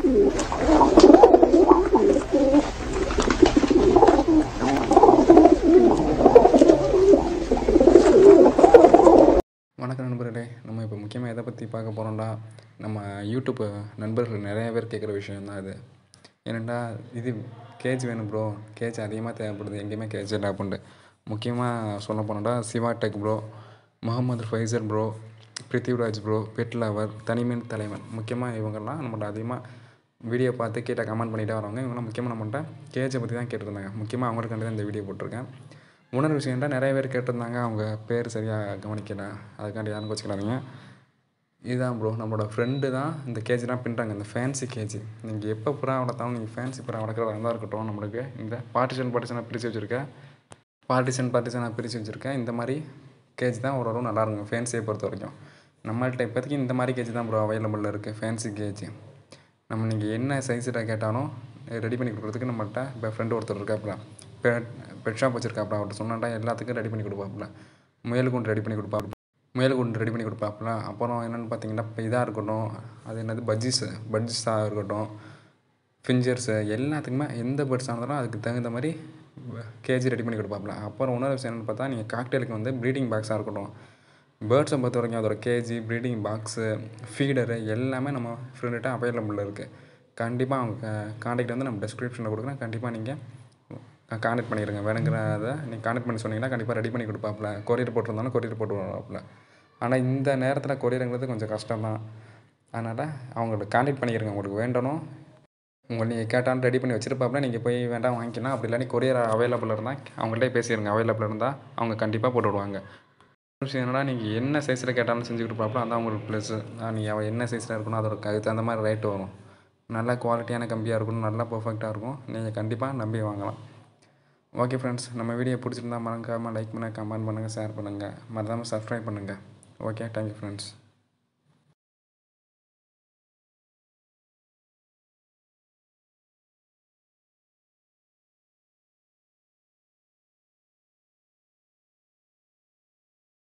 வணக்கம் நண்பர்களே நம்ம இப்போ முக்கியமாக எதை பற்றி பார்க்க போகிறோம்டா நம்ம யூடியூப் நண்பர்கள் நிறைய பேர் கேட்குற விஷயம் தான் இது ஏனெண்டா இது கேஜ் வேணும் ப்ரோ கேஜ் அதிகமாக தேவைப்படுது எங்கேயுமே கேஜ் இல்லை அப்படின்ட்டு முக்கியமாக சொல்ல போனோம்டா Siva tech bro Mohammed Faizer bro Prithviraj bro pet lover தனிமீன் தலைவன் முக்கியமாக இவங்கெல்லாம் நம்மள்ட்ட அதிகமாக வீடியோ பார்த்து கேட்ட கமெண்ட் பண்ணிகிட்டே வரவங்க இவங்கெல்லாம் முக்கியமாக நம்மள்ட்ட கேஜை பற்றி தான் கேட்டிருந்தாங்க முக்கியமாக அவங்களுக்காண்டி தான் இந்த வீடியோ போட்டிருக்கேன் உணர்வு விஷயம்டா நிறைய பேர் கேட்டிருந்தாங்க அவங்க பேர் சரியாக கவனிக்கல அதுக்காண்டி யாரும் வச்சுக்கிறாதீங்க இதுதான் ப்ரோ நம்மளோட ஃப்ரெண்டு தான் இந்த கேஜிலாம் பின்னுறாங்க இந்த ஃபேன்சி கேஜி நீங்கள் எப்போ புறா வளர்த்தாலும் நீங்கள் ஃபேன்சி புறா வளர்க்குறதா இருந்தால் இருக்கட்டும் நம்மளுக்கு இந்த பார்ட்டிஷன் பார்ட்டிஷனாக பிரித்து வச்சுருக்கேன் பார்ட்டிஷன் பார்ட்டிஷனாக பிரித்து வச்சுருக்கேன் இந்த மாதிரி கேஜ் தான் ஓரளவு நல்லா இருக்கும் ஃபேன்சியை பொறுத்த வரைக்கும் நம்மள்ட்ட இப்போதைக்கு இந்த மாதிரி கேஜ் தான் ப்ரோ அவைலபிளில் இருக்குது ஃபேன்சி கேஜ் நம்ம நீங்கள் என்ன சைஸில் கேட்டாலும் ரெடி பண்ணி கொடுக்குறதுக்கு நம்மள்ட்ட இப்போ ஃப்ரெண்டு ஒருத்தர் இருக்காப்புல பெட் பெட் ஷாப் வச்சுருக்காப்புல அவர்கிட்ட சொன்னாட்டா எல்லாத்துக்கும் ரெடி பண்ணி கொடுப்பாப்புல முயல் கூண்டு ரெடி பண்ணி கொடுப்பாப்புல முயல் கூண்டு ரெடி பண்ணி கொடுப்பாப்புல அப்புறம் என்னென்னு பார்த்தீங்கன்னா இப்போ இதாக இருக்கட்டும் அது என்னது பஜ்ஜிஸு பஜ்ஜிஸாக இருக்கட்டும் ஃபிஞ்சர்ஸு எல்லாத்துக்குமே எந்த பேர்ட்ஸாக இருந்தாலும் அதுக்கு தகுந்த மாதிரி கேஜி ரெடி பண்ணி கொடுப்பாப்புல அப்புறம் இன்னொரு விஷயம் என்னென்னு பார்த்தா நீங்கள் காக்டெயிலுக்கு வந்து ப்ரீடிங் பாக்ஸாக இருக்கட்டும் பேர்ட்ஸை பொறுத்த வரைக்கும் அதோட கேஜி ப்ரீடிங் பாக்ஸு ஃபீடரு எல்லாமே நம்ம ஃப்ரெண்டுகிட்ட அவைலபிளில் இருக்குது கண்டிப்பாக அவங்க காண்டாக்ட் வந்து நம்ம டிஸ்கிரிப்ஷனில் கொடுக்குறேன் கண்டிப்பாக நீங்கள் காண்டாக்ட் பண்ணிடுங்க வேணுங்கிறத நீங்கள் காண்டாக்ட் பண்ணி சொன்னீங்கன்னா கண்டிப்பாக ரெடி பண்ணி கொடுப்பாப்புல கொரியர் போட்டிருந்தாலும் கொரியர் போட்டு வருவாப்புல ஆனால் இந்த நேரத்தில் கொரியருங்கிறது கொஞ்சம் கஷ்டம் தான் அதனால் அவங்கள்ட்ட காண்டாக்ட் பண்ணிடுங்க உங்களுக்கு வேண்டணும் உங்களை நீங்கள் கேட்டாலும் ரெடி பண்ணி வச்சுருப்பாப்புல நீங்கள் போய் வேண்டாம் வாங்கிக்கலாம் அப்படி இல்லாட்டி கொரியர் அவைலபிள் இருந்தால் அவங்கள்ட்டே பேசிடுங்க அவைலபிள் இருந்தால் அவங்க கண்டிப்பாக போட்டு விடுவாங்க விஷயம் என்னன்னா நீங்கள் என்ன சைஸில் கேட்டாலும் செஞ்சு கொடுப்பாப்புல அதான் உங்களுக்கு ப்ளஸ்ஸு நீங்கள் அவள் என்ன சைஸில் இருக்கணும் அதோட அதுக்கு தகுந்த மாதிரி ரேட்டு வரும் நல்ல குவாலிட்டியான கம்பியாக இருக்கணும் நல்லா பர்ஃபெக்டாக இருக்கும் நீங்கள் கண்டிப்பாக நம்பி வாங்கலாம் ஓகே ஃப்ரெண்ட்ஸ் நம்ம வீடியோ பிடிச்சிருந்தா மறக்காமல் லைக் பண்ணுங்கள் கமெண்ட் பண்ணுங்கள் ஷேர் பண்ணுங்கள் மறக்காமல் சப்ஸ்கிரைப் பண்ணுங்கள் ஓகே தேங்க்யூ ஃப்ரெண்ட்ஸ்